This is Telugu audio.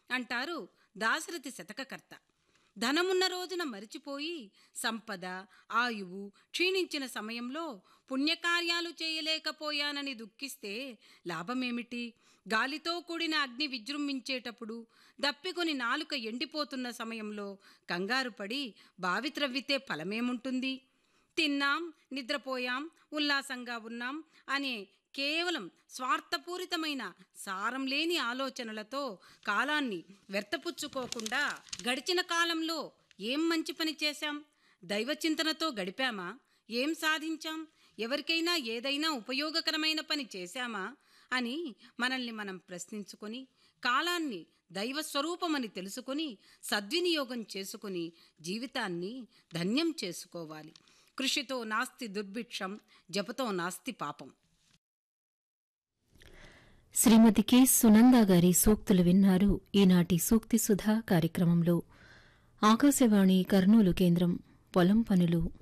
అంటారు దాశరథి శతకకర్త ధనమున్న రోజున మరిచిపోయి సంపద ఆయువు క్షీణించిన సమయంలో పుణ్యకార్యాలు చేయలేకపోయానని దుఃఖిస్తే లాభమేమిటి గాలితో కూడిన అగ్ని విజృంభించేటప్పుడు దప్పికొని నాలుక ఎండిపోతున్న సమయంలో కంగారు పడి బావి త్రవ్వితే ఫలమేముంటుంది తిన్నాం నిద్రపోయాం ఉల్లాసంగా ఉన్నాం అనే కేవలం స్వార్థపూరితమైన సారం లేని ఆలోచనలతో కాలాన్ని వ్యర్థపుచ్చుకోకుండా గడిచిన కాలంలో ఏం మంచి పని చేశాం దైవచింతనతో గడిపామా ఏం సాధించాం ఎవరికైనా ఏదైనా ఉపయోగకరమైన పని చేశామా అని మనల్ని మనం ప్రశ్నించుకొని కాలాన్ని దైవ స్వరూపమని తెలుసుకొని సద్వినియోగం చేసుకుని జీవితాన్ని ధన్యం చేసుకోవాలి కృషితో నాస్తి దుర్భిక్షం జపతో నాస్తి పాపం శ్రీమతి కె సునంద గారి సూక్తులు విన్నారు ఈనాటి సూక్తి సుధా కార్యక్రమంలో ఆకాశవాణి కర్నూలు కేంద్రం పొలం పనులు